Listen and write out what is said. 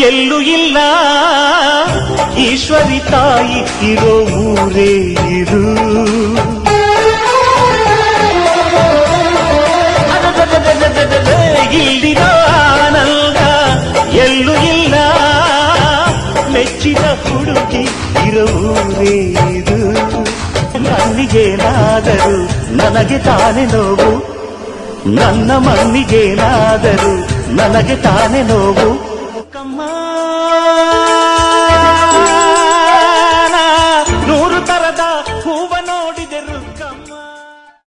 ಎಲ್ಲೂ ಇಲ್ಲ ಈಶ್ವರಿ ತಾಯಿ ಇರೋ ಊರೇ ಇದು ಅದದದದದದದ, ಇಲ್ಲಿರೋ ಆನಂದ ಎಲ್ಲೂ ಇಲ್ಲ ಮೆಚ್ಚಿದ ಹುಡುಗಿ ಇರೋ ಊರೇ ಇದು ನನ್ನಿಗೇನಾದರೂ ನನಗೆ ತಾನೇ ನೋವು ನನ್ನ ಮಣ್ಣಿಗೇನಾದರೂ ನನಗೆ ತಾನೇ ನೋವು ಕಮ್ಮ